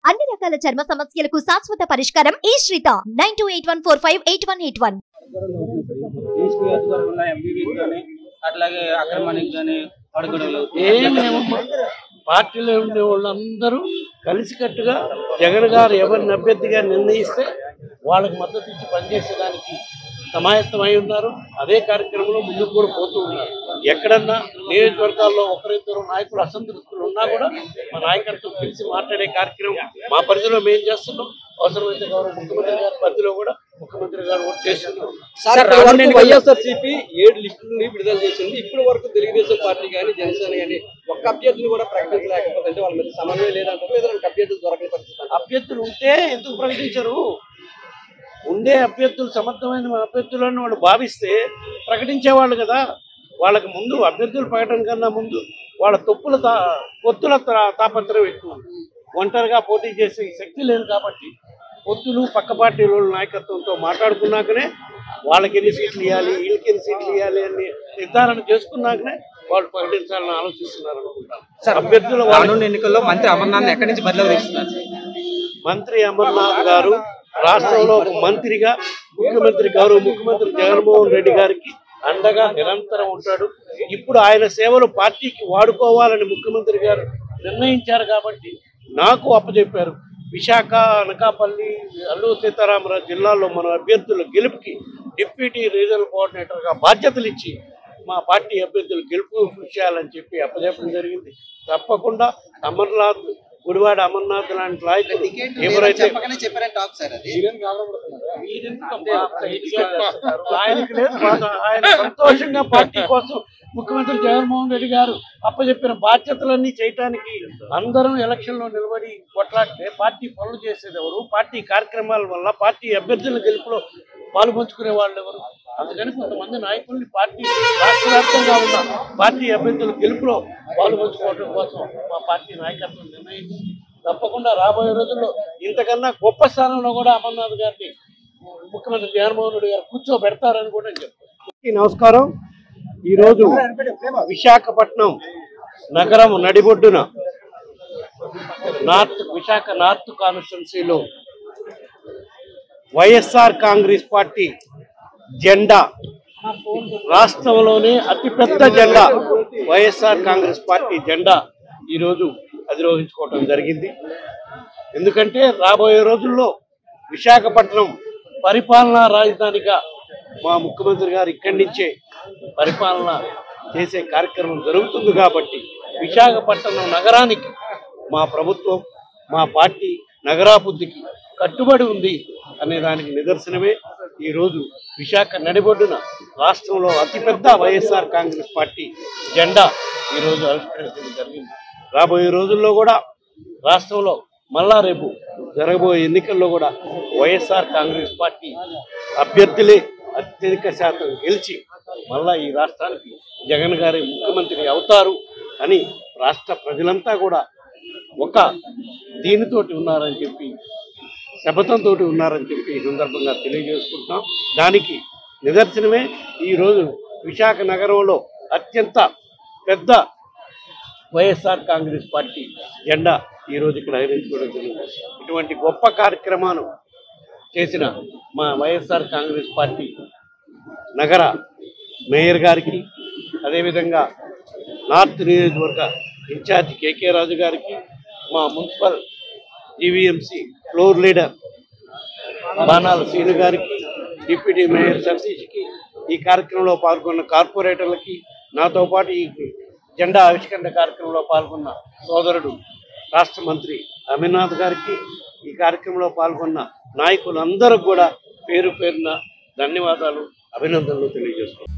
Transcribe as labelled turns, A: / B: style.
A: అన్ని రకాల చర్మ సమస్యలకు శాశ్వత పరిష్కారం ఈ శ్రీత nine two eight one four five eight one eight one
B: east నియోజకవర్గంలో ఎంపీవీకి కానీ అట్లాగే అక్రమానికి కానీ అడుగుడలు
C: ఏమేమమ్మా పార్టీలో ఉండే వాళ్ళందరూ కలిసికట్టుగా జగన్ గారు ఎవరిని అభ్యర్థిగా నిర్ణయిస్తే వాళ్ళకి మద్దతు ఇచ్చి పనిచేసేదానికి సమాయత్తమై ఉన్నారు అదే కార్యక్రమంలో ముందుకు కూడా పోతూ ఉన్నారు ఎక్కడన్నా నియోజకవర్గాల్లో ఒకరిద్దరు నాయకులు అసంతృప్తులు ఉన్నా కూడా మా నాయకత్వం పిలిచి మాట్లాడే కార్యక్రమం మా పరిధిలో మేము చేస్తున్నాం అవసరమైతే గౌరవ ముఖ్యమంత్రి గారి పరిధిలో కూడా ముఖ్యమంత్రి గారు కూడా చేస్తున్నాం
D: సార్ ఇప్పటి వరకు వైఎస్ఆర్సీపీ ఏడు లిస్టులని విడుదల చేసింది ఇప్పటి వరకు తెలుగుదేశం పార్టీ కానీ జనసేన కానీ ఒక్క అభ్యర్థిని కూడా ప్రకటించలేకపోతే అంటే వాళ్ళ మీద సమన్వయం లేదంటారు లేదా నాకు అభ్యర్థులు దొరకని పరిస్థితి అంటారా?
C: అభ్యర్థులు ఉంటే ఎందుకు ప్రకటించరు ఉండే అభ్యర్థులు సమర్థమైన అభ్యర్థులను వాళ్ళు భావిస్తే ప్రకటించేవాళ్ళు కదా వాళ్ళకి ముందు అభ్యర్థుల ప్రకటన కన్నా ముందు వాళ్ళ తొప్పుల తా పొత్తుల తా- తాపత్రయం ఎక్కువ ఒంటరిగా పోటీ చేసే శక్తి లేదు కాబట్టి పొత్తులు పక్క పార్టీల వాళ్ళ నాయకత్వంతో మాట్లాడుకున్నాకనే వాళ్ళకి ఎన్ని సీట్లు ఇవ్వాలి వీళ్ళకి ఎన్ని సీట్లు ఇవ్వాలి అని నిర్ధారణ చేసుకున్నాకనే వాళ్ళు ప్రకటించాలని ఆలోచిస్తున్నారు అనుకుంటాను అభ్యర్థుల వాళ్ళ
B: రానున్న ఎన్నికల్లో మంత్రి అమర్నాథ్ ఎక్కడి నుంచి బదిలీ తీస్తున్నారు
C: మంత్రి అమర్నాథ్ గారు రాష్ట్రంలో ఒక మంత్రిగా ముఖ్యమంత్రి గౌరవ ముఖ్యమంత్రి జగన్మోహన్ రెడ్డి గారికి అండగా నిరంతరం ఉంటాడు ఇప్పుడు ఆయన సేవలు పార్టీకి వాడుకోవాలని ముఖ్యమంత్రి గారు నిర్ణయించారు కాబట్టి నాకు అప్పచెప్పారు విశాఖ అనకాపల్లి అల్లూరు సీతారామరాజు జిల్లాల్లో మన అభ్యర్థుల గెలుపుకి డిప్యూటీ రీజనల్ కోఆర్డినేటర్గా బాధ్యతలు ఇచ్చి మా పార్టీ అభ్యర్థులు గెలుపు కృషి చేయాలని చెప్పి అప్పచెప్పడం జరిగింది తప్పకుండా అమర్నాథ్ గుడివాడ అమర్నాథ్ లాంటి నాయకులు ఎవరైతే
B: చెప్పారని టాక్ సార్ అది
C: మీరెందుకమ్మా ఇది చెప్తారు? ఆయనకి లేదు బాధ. ఆయన సంతోషంగా పార్టీ కోసం ముఖ్యమంత్రి జగన్మోహన్ రెడ్డి గారు అప్పచెప్పిన బాధ్యతలన్నీ చేయటానికి అందరం ఎలక్షన్ లో నిలబడి కొట్లాడితే పార్టీ పనులు చేసేది ఎవరు పార్టీ కార్యక్రమాల వల్ల పార్టీ అభ్యర్థుల గెలుపులో పాలు పంచుకునే వాళ్ళు ఎవరు అందుకని కొంతమంది నాయకుల్ని పార్టీ రాష్ట్ర వ్యాప్తంగా ఉన్న పార్టీ అభ్యర్థుల గెలుపులో పాలు పంచుకోవడం కోసం మా పార్టీ నాయకత్వం నిర్ణయించి తప్పకుండా రాబోయే రోజుల్లో ఇంతకన్నా గొప్ప స్థానంలో కూడా అమర్నాథ్ గారిని ముఖ్యమంత్రి జగన్మోహన్ రెడ్డి గారు కూర్చోబెడతారని కూడా చెప్తారు నమస్కారం ఈరోజు విశాఖపట్నం నగరం నడిబొడ్డున నార్త్ విశాఖ నార్త్ కాన్స్టిట్యున్సీలో వైఎస్ఆర్ కాంగ్రెస్ పార్టీ జెండా రాష్ట్రంలోనే అతిపెద్ద జెండా వైఎస్ఆర్ కాంగ్రెస్ పార్టీ జెండా ఈరోజు అధిరోహించుకోవటం జరిగింది ఎందుకంటే రాబోయే రోజుల్లో విశాఖపట్నం పరిపాలనా రాజధానిగా మా ముఖ్యమంత్రి గారు ఇక్కడి నుంచే పరిపాలన చేసే కార్యక్రమం జరుగుతుంది కాబట్టి విశాఖపట్నం నగరానికి మా ప్రభుత్వం మా పార్టీ నగరాభివృద్ధికి కట్టుబడి ఉంది అనే దానికి నిదర్శనమే ఈరోజు విశాఖ నడిబొడ్డున రాష్ట్రంలో అతిపెద్ద వైఎస్ఆర్ కాంగ్రెస్ పార్టీ జెండా ఈరోజు ఆవిష్కరించడం జరిగింది రాబోయే రోజుల్లో కూడా రాష్ట్రంలో మళ్ళా రేపు జరగబోయే ఎన్నికల్లో కూడా వైఎస్ఆర్ కాంగ్రెస్ పార్టీ అభ్యర్థులే అత్యధిక శాతం గెలిచి మళ్ళా ఈ రాష్ట్రానికి జగన్ గారి ముఖ్యమంత్రి అవుతారు అని రాష్ట్ర ప్రజలంతా కూడా ఒక దీనితోటి ఉన్నారని చెప్పి శపథంతో ఉన్నారని చెప్పి ఈ సందర్భంగా తెలియజేసుకుంటున్నాం దానికి నిదర్శనమే ఈరోజు విశాఖ నగరంలో అత్యంత పెద్ద వైఎస్ఆర్ కాంగ్రెస్ పార్టీ జెండా ఈరోజు ఇక్కడ ఆవిరించుకోవడం జరిగింది ఇటువంటి గొప్ప కార్యక్రమాలు చేసిన మా వైఎస్ఆర్ కాంగ్రెస్ పార్టీ నగర మేయర్ గారికి అదేవిధంగా నార్త్ నియోజకవర్గ ఇన్ఛార్జ్ కేకే రాజు గారికి మా మున్సిపల్ జీవీఎంసీ ఫ్లోర్ లీడర్ బాణాల శ్రీను గారికి డిప్యూటీ మేయర్ సతీష్కి ఈ కార్యక్రమంలో పాల్గొన్న కార్పొరేటర్లకి నాతో పాటు ఈ జెండా ఆవిష్కరణ కార్యక్రమంలో పాల్గొన్న సోదరుడు రాష్ట్ర మంత్రి అమర్నాథ్ గారికి ఈ కార్యక్రమంలో పాల్గొన్న నాయకులందరూ కూడా పేరు పేరున ధన్యవాదాలు అభినందనలు తెలియజేస్తున్నాను